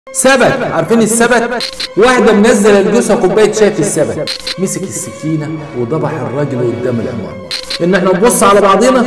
سبت عارفين السبت واحدة منزلة لجوزها كوباية شاي في السبت مسك السكينة وذبح الراجل قدام العمارة ان احنا نبص على بعضنا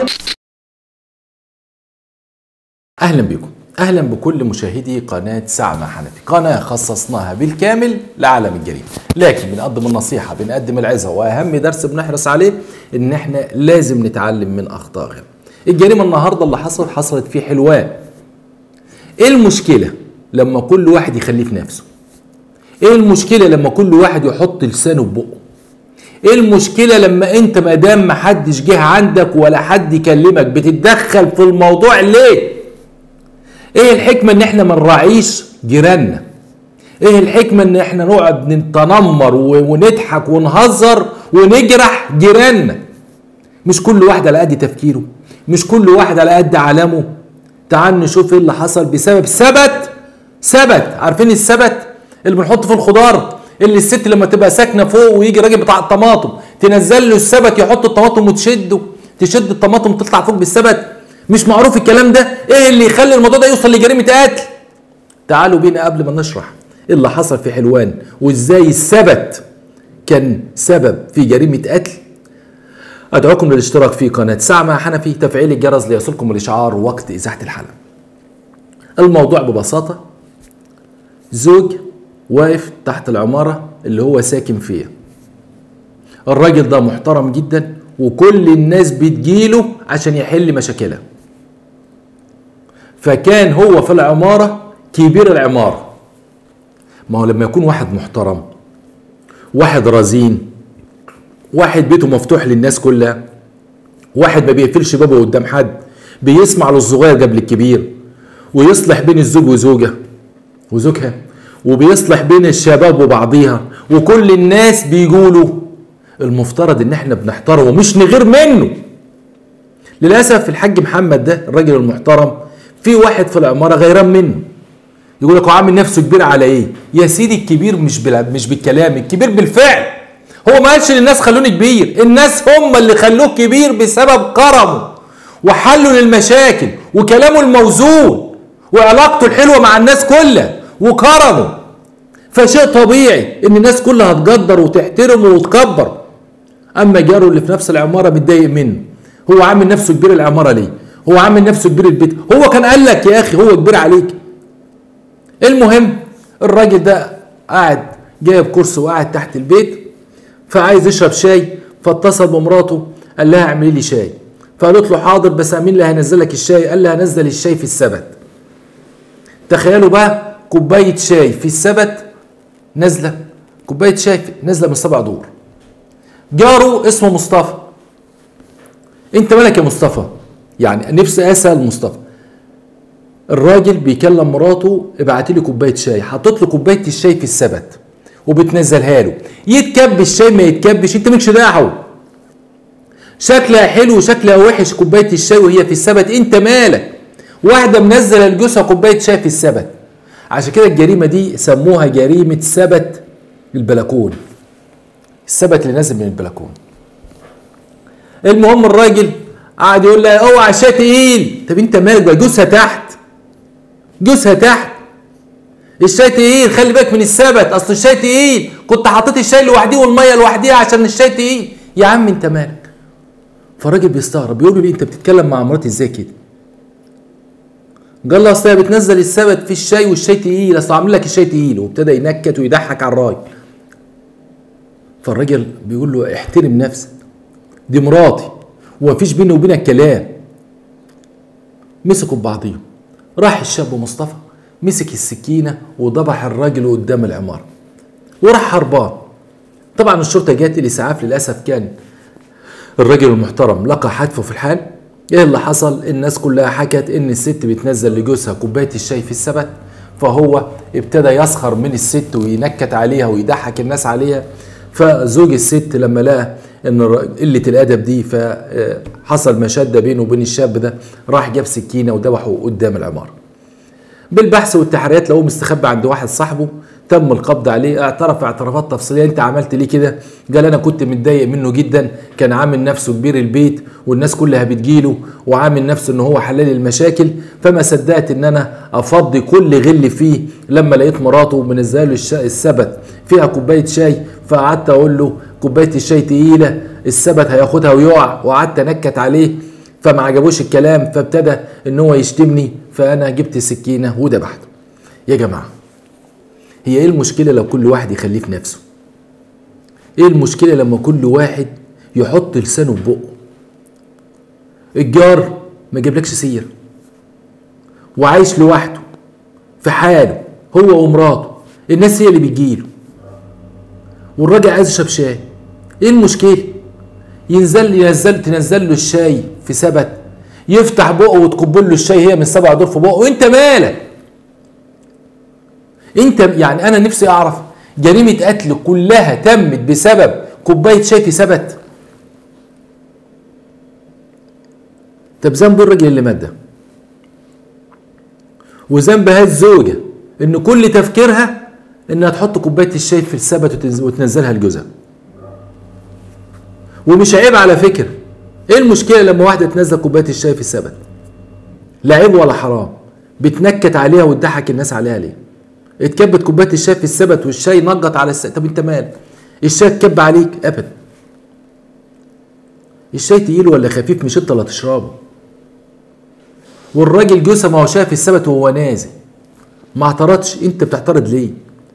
اهلا بكم اهلا بكل مشاهدي قناة سعمة حنفي قناة خصصناها بالكامل لعالم الجريمة لكن بنقدم النصيحة بنقدم العظة واهم درس بنحرص عليه ان احنا لازم نتعلم من اخطاء غيرنا الجريمة النهاردة اللي حصلت حصلت في حلوان ايه المشكلة لما كل واحد يخليه في نفسه ايه المشكلة لما كل واحد يحط لسانه في بقه ايه المشكلة لما انت مادام محدش جه عندك ولا حد يكلمك بتتدخل في الموضوع ليه ايه الحكمة ان احنا ما نراعيش جيراننا ايه الحكمة ان احنا نقعد نتنمر و- ونضحك ونهزر ونجرح جيراننا مش كل واحد على قد تفكيره مش كل واحد على قد علامه تعال نشوف ايه اللي حصل بسبب ثبت ثبت عارفين الثبت اللي بنحطه في الخضار اللي الست لما تبقى ساكنه فوق ويجي راجل بتاع الطماطم تنزل له الثبت يحط الطماطم وتشده تشد الطماطم تطلع فوق بالثبت مش معروف الكلام ده ايه اللي يخلي الموضوع ده يوصل لجريمه قتل تعالوا بينا قبل ما نشرح ايه اللي حصل في حلوان وازاي الثبت كان سبب في جريمه قتل ادعوكم للاشتراك في قناه سعمة حنفي تفعيل الجرس ليصلكم الاشعار وقت ازاحه الحلقه الموضوع ببساطه زوج واقف تحت العماره اللي هو ساكن فيها الراجل ده محترم جدا وكل الناس بتجيله عشان يحل مشاكلها فكان هو في العماره كبير العماره ما هو لما يكون واحد محترم واحد رزين واحد بيته مفتوح للناس كلها واحد ما بيقفلش بابه قدام حد بيسمع للصغير قبل الكبير ويصلح بين الزوج وزوجه وزوجها وبيصلح بين الشباب وبعضيها وكل الناس بيقولوا المفترض ان احنا بنحترمه مش نغير منه للاسف الحاج محمد ده الراجل المحترم في واحد في العماره غيران منه يقول لك هو عامل نفسه كبير على ايه يا سيدي الكبير مش بلا مش بالكلام الكبير بالفعل هو ما قالش للناس خلوني كبير الناس هم اللي خلوه كبير بسبب كرمه وحله للمشاكل وكلامه الموزون وعلاقته الحلوه مع الناس كلها وكرمه فشيء طبيعي ان الناس كلها هتقدر وتحترمه وتكبر اما جاره اللي في نفس العماره متضايق منه هو عامل نفسه كبير العماره ليه هو عامل نفسه كبير البيت هو كان قال لك يا اخي هو كبير عليك المهم الراجل ده قاعد جايب كرسي وقاعد تحت البيت فعايز يشرب شاي فاتصل بمراته قال لها اعملي لي شاي فقالت له حاضر بس مين اللي هينزل لك الشاي قال لها هنزل الشاي في السبت تخيلوا بقى كوبايه شاي في السبت نازله كوبايه شاي في- نازله من سبع دور جاره اسمه مصطفى انت مالك يا مصطفى يعني نفسي اسال مصطفى الراجل بيكلم مراته ابعتي لي كوبايه شاي حطيت له كوبايه الشاي في السبت وبتنزلها له يتكب الشاي ما يتكبش انت مالكش دعوه شكلها حلو شكلها وحش كوبايه الشاي وهي في السبت انت مالك واحده منزله لجوزها كوبايه شاي في السبت عشان كده الجريمه دي سموها جريمه سبت البلكون السبت اللي نازل من البلكون المهم الراجل قعد يقول لها اوعى الشاي تقيل طب انت مالك بقى جوزها تحت جوزها تحت الشاي تقيل خلي بالك من السبت اصل الشاي تقيل كنت حطيت الشاي لوحديه والميه لوحديها عشان الشاي تقيل يا عم انت مالك فالراجل بيستغرب بيقول له ليه انت بتتكلم مع مراتي ازاي كده قال له اصل هي بتنزل السبت في الشاي والشاي تقيل اصل عامل لك الشاي تقيل وابتدى ينكت ويضحك على الراجل فالراجل بيقول له احترم نفسك دي مراتي ومفيش بيني وبينك كلام مسكوا ببعضيهم راح الشاب مصطفى مسك السكينه وذبح الراجل قدام العماره وراح هربان طبعا الشرطه جت الاسعاف للاسف كان الراجل المحترم لقى حتفه في الحال ايه اللي حصل الناس كلها حكت ان الست بتنزل لجوزها كوبايه الشاي في السبت فهو ابتدى يسخر من الست وينكت عليها ويضحك الناس عليها فزوج الست لما لقى ان الر- قله الادب دي فحصل مشاده بينه وبين الشاب ده راح جاب سكينه وذبحه قدام العماره بالبحث والتحريات لقوه مستخبي عند واحد صاحبه تم القبض عليه اعترف اعترافات تفصيليه انت عملت ليه كده قال انا كنت متضايق منه جدا كان عامل نفسه كبير البيت والناس كلها بتجيله وعامل نفسه ان هو حلال المشاكل فما صدقت ان انا افضي كل غل فيه لما لقيت مراته منزله له الش- السبت فيها كوبايه شاي فقعدت اقول له كوبايه الشاي تقيله السبت هياخدها ويقع وقعدت انكت عليه فما عجبوش الكلام فابتدى ان هو يشتمني فانا جبت سكينه وذبحته يا جماعه هي ايه المشكله لو كل واحد يخليه في نفسه ايه المشكله لما كل واحد يحط لسانه في بقه الجار ما يجيبلكش سير وعايش لوحده في حاله هو ومراته الناس هي اللي بتجيله والراجل عايز يشرب شاي ايه المشكله ينزل ينزل تنزل له الشاي في سبت يفتح بقه وتقبل له الشاي هي من سبع دور في بقه وانت مالك انت يعني انا نفسي اعرف جريمه قتل كلها تمت بسبب كوبايه شاي في سبت طب ذنب الراجل اللي مات ده وذنبها الزوجه ان كل تفكيرها انها تحط كوبايه الشاي في السبت وتنز- وتنزلها لجوزها ومش عيب على فكره ايه المشكله لما واحده تنزل كوبايه الشاي في السبت لا عيب ولا حرام بتنكت عليها وتضحك الناس عليها ليه اتكبت كوبايه الشاي في السبت والشاي نقط على السبت طب انت مالك الشاي اتكب عليك ابدا الشاي تقيل ولا خفيف مش انت اللي هتشربه والراجل جوزها ما هو شايف السبت وهو نازل ما اعترضش انت بتعترض ليه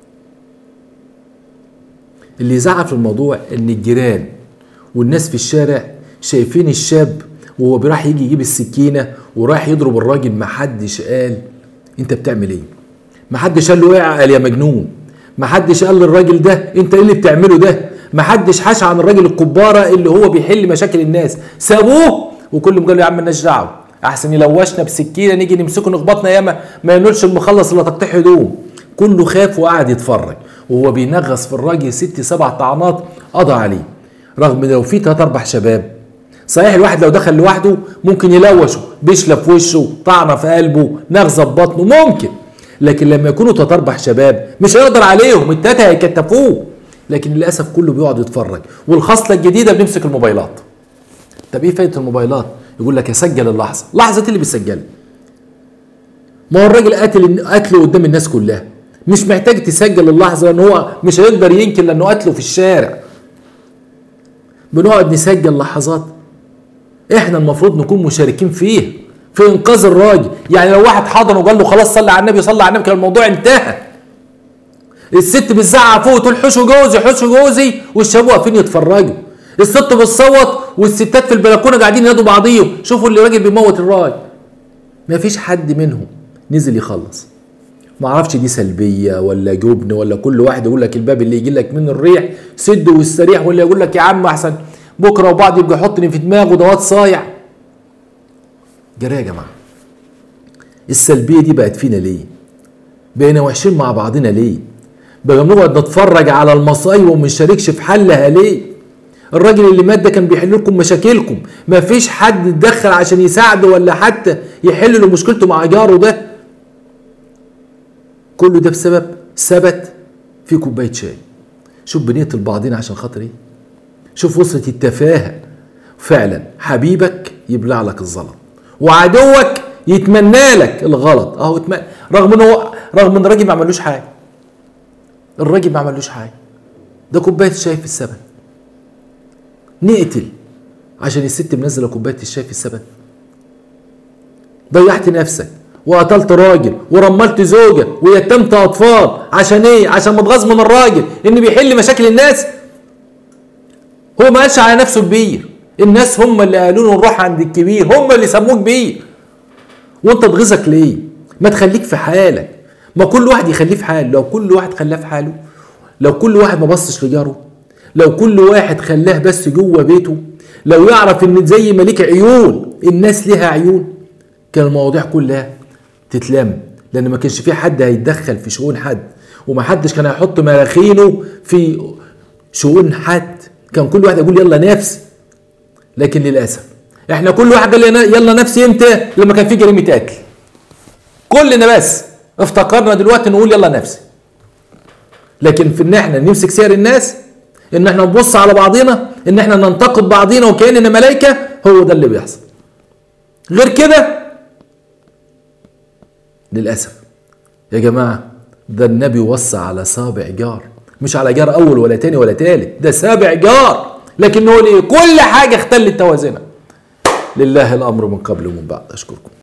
اللي يزعل في الموضوع ان الجيران والناس في الشارع شايفين الشاب وهو راح يجي يجيب السكينه وراح يضرب الراجل ما حدش قال انت بتعمل ايه ما حدش قال له ايه قال يا مجنون ما حدش قال للراجل ده انت ايه اللي بتعمله ده ما حدش حاش عن الراجل الكباره اللي هو بيحل مشاكل الناس سابوه وكلهم قالوا يا عم مالناش دعوه احسن يلوشنا بسكينه نيجي نمسكه نخبطنا ياما ما ينولش المخلص الا تقطيع هدوم كله خاف وقعد يتفرج وهو بينغص في الراجل ست سبع طعنات قضى عليه رغم ان لو في تلات اربع شباب صحيح الواحد لو دخل لوحده ممكن يلوشه بيشلب في وشه طعنه في قلبه نغزه في بطنه ممكن لكن لما يكونوا تلات اربع شباب مش هيقدر عليهم التلاته هيكتفوه لكن للاسف كله بيقعد يتفرج والخصله الجديده بنمسك الموبايلات طب ايه فايده الموبايلات يقول لك اسجل اللحظه لحظه اللي بتسجلها ما هو الراجل قتل قتله قدام الناس كلها مش محتاج تسجل اللحظه لان هو مش هيقدر ينكر لانه قتله في الشارع بنقعد نسجل لحظات احنا المفروض نكون مشاركين فيها في انقاذ الراجل يعني لو واحد حضن وقال له خلاص صلي على النبي صلي على النبي كان الموضوع انتهى الست بتزعق فوق تقول حشوا جوزي حشوا جوزي والشباب واقفين يتفرجوا الست بتصوت والستات في البلكونه قاعدين ينادوا بعضيهم شوفوا اللي راجل بيموت الراجل ما فيش حد منهم نزل يخلص ما اعرفش دي سلبيه ولا جبن ولا كل واحد يقول لك الباب اللي يجي لك منه الريح سده واستريح ولا يقول لك يا عم احسن بكره وبعض يبقى يحطني في دماغه دوات صايع جرى يا جماعه السلبيه دي بقت فينا ليه بقينا وحشين مع بعضنا ليه بقى بنقعد نتفرج على المصايب وما نشاركش في حلها ليه الراجل اللي مات ده كان بيحل لكم مشاكلكم ما فيش حد اتدخل عشان يساعده ولا حتى يحل له مشكلته مع جاره ده كله ده بسبب ثبت في كوبايه شاي شوف بنقتل بعضنا عشان خاطر ايه شوف وصلت التفاهه فعلا حبيبك يبلع لك الزلط وعدوك يتمنى لك الغلط اهو اتمنى رغم ان هو رغم ان الراجل ما عملوش حاجه الراجل ما عملوش حاجه ده كوبايه شاي في السبت نقتل عشان الست منزله كوبايه الشاي في السبت ضيعت نفسك وقتلت راجل ورملت زوجة ويتمت أطفال عشان إيه؟ عشان متغاظ من الراجل إن بيحل مشاكل الناس هو ما قالش على نفسه كبير الناس هم اللي قالوا له نروح عند الكبير هم اللي سموه كبير وانت تغيظك ليه ما تخليك في حالك ما كل واحد يخليه في حاله لو كل واحد خلاه في حاله لو كل واحد ما بصش لجاره لو كل واحد خلاه بس جوه بيته لو يعرف ان زي ما ليك عيون الناس ليها عيون كان المواضيع كلها تتلم لان ما كانش في حد هيتدخل في شؤون حد وما حدش كان هيحط مراخينه في شؤون حد كان كل واحد يقول يلا نفسي لكن للاسف احنا كل واحد قال لنا يلا نفسي امتى لما كان في جريمه قتل كلنا بس افتكرنا دلوقتي نقول يلا نفسي لكن في ان احنا نمسك سير الناس ان احنا نبص على بعضينا ان احنا ننتقد بعضينا وكاننا ملائكه هو ده اللي بيحصل غير كده للاسف يا جماعه ده النبي وصى على سابع جار مش على جار اول ولا تاني ولا تالت ده سابع جار لكن نقول ايه كل حاجه اختلت توازنها لله الامر من قبل ومن بعد اشكركم